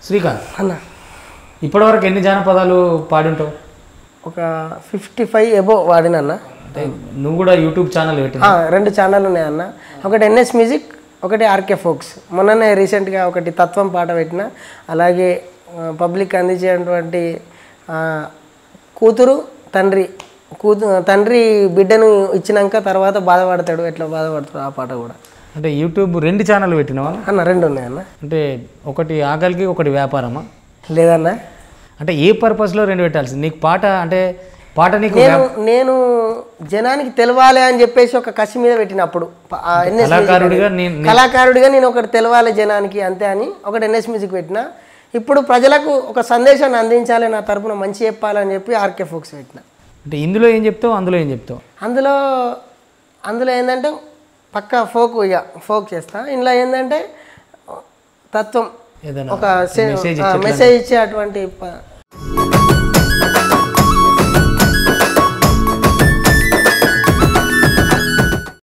శ్రీకాంత్ అన్న ఇప్పటివరకు ఎన్ని జానపదాలు పాడింటావు ఒక ఫిఫ్టీ ఫైవ్ ఎబో వాడినన్న అంటే నువ్వు కూడా యూట్యూబ్ ఛానల్ పెట్టి ఆ, రెండు ఛానల్ ఉన్నాయి అన్న ఒకటి ఎన్ఎస్ మ్యూజిక్ ఒకటి ఆర్కే ఫోక్స్ మొన్ననే రీసెంట్గా ఒకటి తత్వం పాట పెట్టిన అలాగే పబ్లిక్ అందించేటువంటి ఆ, కూతురు తండ్రి కూతు తండ్రి బిడ్డను ఇచ్చినాక తర్వాత బాధపడతాడు ఎట్లా బాధపడతాడు ఆ పాట కూడా అంటే యూట్యూబ్ రెండు ఛానల్ పెట్టినావా అన్న రెండు ఉన్నాయి అన్న అంటే ఒకటి ఆకలికి ఒకటి వ్యాపారమా లేదన్నా అంటే ఏ పర్పస్లో రెండు పెట్టాల్సింది నీకు పాట అంటే పాట నీకు నేను నేను జనానికి తెలవాలి అని చెప్పేసి ఒక కసి మీద పెట్టినప్పుడు ప- ఆ NS Music కళాకారుడిగా అనేది. నేను కళాకారుడిగా నేను ఒకటి తెలవాలి జనానికి అంతే అని ఒకటి ఎన్ఎస్ మ్యూజిక్ పెట్టిన ఇప్పుడు ప్రజలకు ఒక సందేశాన్ని అందించాలి నా తరపున మంచి చెప్పాలని చెప్పి ఆర్కే ఫోక్స్ పెట్టిన అంటే ఇందులో ఏం చెప్తావు అందులో ఏం చెప్తావు అందులో అందులో ఏంటంటే పక్క ఫోక్ ఇక ఫోక్ చేస్తా ఇందులో ఏంటంటే తత్వం ఏదైనా ఒక మెసేజ్ ఇచ్చే అటువంటి ప-